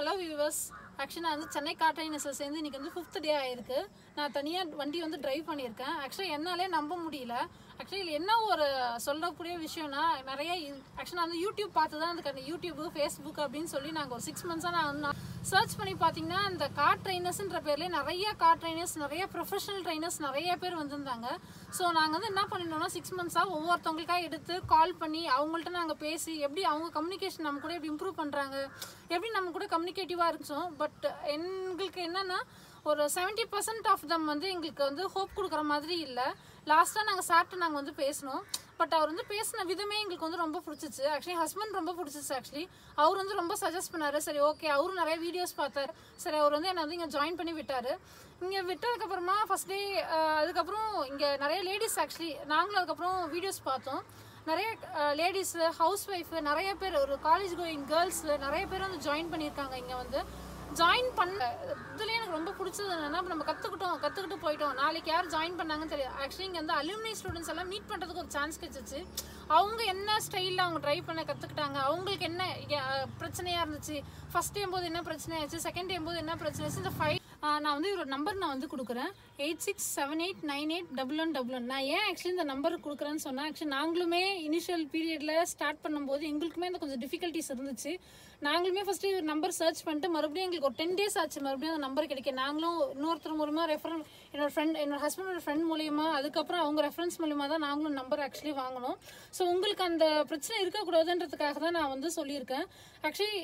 hello viewers actually நான் வந்து Chennai car ட்ரைனஸில் சேர்ந்து இன்னைக்கு வந்து ஃபிஃப்த் டே ஆயிருக்கு நான் தனியாக வண்டி வந்து டிரைவ் பண்ணியிருக்கேன் ஆக்சுவலி என்னாலே நம்ப முடியல ஆக்சுவலி இதில் என்ன ஒரு சொல்லக்கூடிய விஷயம்னா நிறைய ஆக்சுவலி நான் வந்து யூடியூப் பார்த்து தான் அதுக்கு அந்த யூடியூப் ஃபேஸ்புக் அப்படின்னு சொல்லி நாங்கள் ஒரு சிக்ஸ் மந்த்ஸாக நான் வந்து சர்ச் பண்ணி பார்த்தீங்கன்னா அந்த கார் ட்ரைனர்ஸ்ன்ற பேர்லேயே நிறைய கார் ட்ரைனர்ஸ் நிறைய ப்ரொஃபஷனல் ட்ரைனர்ஸ் நிறைய பேர் வந்திருந்தாங்க ஸோ நாங்கள் வந்து என்ன பண்ணிட்டோம்னா சிக்ஸ் மந்த்ஸாக ஒவ்வொருத்தவங்களுக்காக எடுத்து கால் பண்ணி அவங்கள்ட்ட நாங்கள் பேசி எப்படி அவங்க கம்யூனிகேஷன் நம்ம கூட எப்படி இம்ப்ரூவ் பண்ணுறாங்க எப்படி நம்ம கூட கம்யூனிகேட்டிவாக இருந்துச்சோம் பட் எங்களுக்கு என்னன்னா ஒரு செவன்ட்டி பர்சன்ட் ஆஃப் தம் வந்து எங்களுக்கு வந்து ஹோப் கொடுக்குற மாதிரி இல்லை லாஸ்ட்டாக நாங்கள் சாப்பிட்டு நாங்கள் வந்து பேசினோம் பட் அவர் வந்து பேசின விதமே எங்களுக்கு வந்து ரொம்ப பிடிச்சிச்சு ஆக்சுவலி ஹஸ்பண்ட் ரொம்ப பிடிச்சிச்சு ஆக்சுவலி அவர் வந்து ரொம்ப சஜஸ்ட் பண்ணாரு சரி ஓகே அவரும் நிறைய வீடியோஸ் பார்த்தார் சரி அவர் வந்து என்னை வந்து இங்கே ஜாயின் பண்ணி விட்டார் இங்கே விட்டதுக்கப்புறமா ஃபஸ்ட் டே அதுக்கப்புறம் இங்கே நிறைய லேடிஸ் ஆக்சுவலி நாங்களும் அதுக்கப்புறம் வீடியோஸ் பார்த்தோம் நிறைய லேடிஸ் ஹவுஸ் ஒய்ஃப் நிறைய பேர் ஒரு காலேஜ் கோயிங் கேர்ள்ஸ் நிறைய பேர் வந்து ஜாயின் பண்ணியிருக்காங்க இங்கே வந்து ஜாயின் பண்ண இதுலேயே எனக்கு ரொம்ப பிடிச்சது என்னன்னா இப்ப நம்ம கற்றுக்கிட்டோம் கற்றுக்கிட்டு போயிட்டோம் நாளைக்கு யார் ஜாயின் பண்ணாங்கன்னு தெரியும் ஆக்சுவலி இங்கே வந்து அலுமினி ஸ்டூடெண்ட்ஸ் எல்லாம் மீட் பண்ணுறதுக்கு ஒரு சான்ஸ் கிடைச்சிச்சு அவங்க என்ன ஸ்டைலில் அவங்க ட்ரைவ் பண்ண கற்றுக்கிட்டாங்க அவங்களுக்கு என்ன அஹ், பிரச்சனையா இருந்துச்சு ஃபர்ஸ்ட் டைம் போது என்ன பிரச்சனை ஆச்சு செகண்ட் டைம் போது என்ன பிரச்சனை ஆச்சு இந்த ஃபைவ் நான் வந்து இவரோட நம்பர் நான் வந்து கொடுக்குறேன் eight six seven eight nine eight double one double one நான் ஏன் ஆக்சுவலி இந்த நம்பர் கொடுக்குறேன்னு சொன்னேன் ஆக்சுவலி நாங்களுமே இனிஷியல் பீரியடில் ஸ்டார்ட் பண்ணும்போது எங்களுக்குமே இந்த கொஞ்சம் டிஃபிகல்ட்டிஸ் இருந்துச்சு நாங்களுமே ஃபஸ்ட்டு இவர் நம்பர் சர்ச் பண்ணிட்டு மறுபடியும் எங்களுக்கு ஒரு டென் டேஸ் ஆச்சு மறுபடியும் அந்த நம்பர் கிடைக்க நாங்களும் இன்னொருத்தர் மூலமாக ரெஃபரன் என்னோட ஃப்ரெண்ட் என்னோட ஹஸ்பண்டோட ஃப்ரெண்ட் மூலியமா அதுக்கப்புறம் அவங்க ரெஃபரன்ஸ் மூலியமா தான் நாங்களும் நம்பர் ஆக்சுவலி வாங்கினோம் ஸோ உங்களுக்கு அந்த பிரச்சனை இருக்கக்கூடாதுன்றதுக்காக தான் நான் வந்து சொல்லியிருக்கேன் ஆக்சுவலி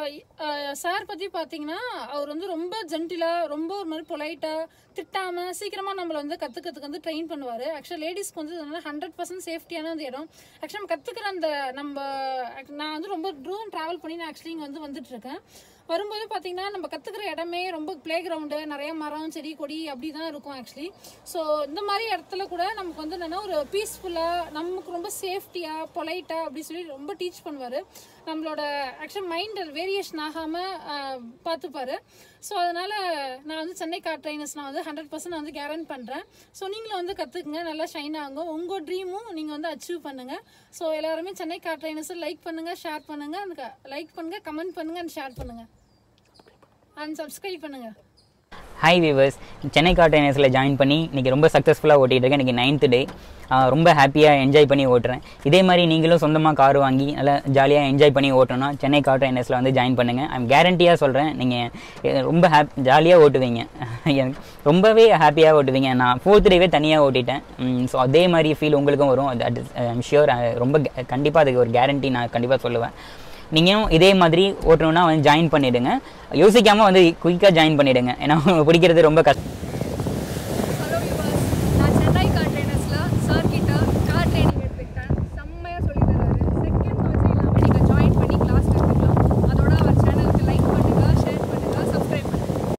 சார் பற்றி பார்த்தீங்கன்னா அவர் வந்து ரொம்ப ஜென்டிலாக ரொம்ப ஒரு மாதிரி பொலைட்டாக திட்டாமல் சீக்கிரமாக நம்மளை வந்து கற்றுக்கிறதுக்கு வந்து ட்ரெயின் பண்ணுவார் ஆக்சுவலி லேடிஸ்க்கு வந்து ஹண்ட்ரட் பர்சன்ட் சேஃப்டியான அந்த இடம் ஆக்சுவலி நம்ம கற்றுக்கிற அந்த நம்ம நான் வந்து ரொம்ப தூரம் ட்ராவல் பண்ணி நான் ஆக்சுவலி இங்கே வந்து வந்துட்டு இருக்கேன் வரும்போது பார்த்தீங்கன்னா நம்ம கற்றுக்கிற இடமே ரொம்ப ப்ளே கிரவுண்டு நிறைய மரம் செடி கொடி அப்படி தான் இருக்கும் ஆக்சுவலி ஸோ இந்த மாதிரி இடத்துல கூட நமக்கு வந்து என்னென்னா ஒரு பீஸ்ஃபுல்லாக நமக்கு ரொம்ப சேஃப்டியாக பொலைட்டாக அப்படி சொல்லி ரொம்ப டீச் பண்ணுவார் நம்மளோட ஆக்சுவல் மைண்ட் வேரியேஷன் ஆகாமல் பார்த்துப்பாரு ஸோ அதனால் நான் வந்து சென்னை கார் ட்ரைனர்ஸ் நான் வந்து ஹண்ட்ரட் பர்சன்ட் வந்து கேரண்ட் பண்ணுறேன் ஸோ நீங்களும் வந்து கற்றுக்குங்க நல்லா ஷைன் ஆகும் உங்கள் ட்ரீமும் நீங்கள் வந்து அச்சீவ் பண்ணுங்கள் ஸோ எல்லாருமே சென்னை கார் ட்ரைனர்ஸை லைக் பண்ணுங்கள் ஷேர் பண்ணுங்கள் அந்த லைக் பண்ணுங்கள் கமெண்ட் பண்ணுங்கள் அண்ட் ஷேர் பண்ணுங்கள் அண்ட் சப்ஸ்கிரைப் பண்ணுங்கள் ஹாய் விவர்ஸ் சென்னை கார் ட்ரைனர்ஸில் ஜாயின் பண்ணி இன்றைக்கி ரொம்ப சக்ஸஸ்ஃபுல்லாக ஓட்டிகிட்டு இருக்கேன் இன்றைக்கி நைன்த் டே ரொம்ப ஹாப்பியாக என்ஜாய் பண்ணி ஓட்டுறேன் இதே மாதிரி நீங்களும் சொந்தமாக கார் வாங்கி நல்லா ஜாலியாக என்ஜாய் பண்ணி ஓட்டணும்னா சென்னை கார் ட்ரைனர்ஸில் வந்து ஜாயின் பண்ணுங்கள் ஐம் கேரண்டியாக சொல்கிறேன் நீங்கள் ரொம்ப ஹாப் ஜாலியாக ஓட்டுவீங்க எனக்கு ரொம்பவே ஹாப்பியாக ஓட்டுவீங்க நான் ஃபோர்த் டேவே தனியாக ஓட்டிட்டேன் ஸோ அதே மாதிரி ஃபீல் உங்களுக்கும் வரும் அது ஐம் ஷியூர் ரொம்ப கண்டிப்பாக அதுக்கு ஒரு கேரண்டி நான் கண்டிப்பாக சொல்லுவேன் நீங்களும் இதே மாதிரி ஓட்டணும்னா வந்து ஜாயின் பண்ணிவிடுங்க யோசிக்காமல் வந்து குயிக்காக ஜாயின் பண்ணிவிடுங்க ஏன்னா பிடிக்கிறது ரொம்ப கஷ்டம்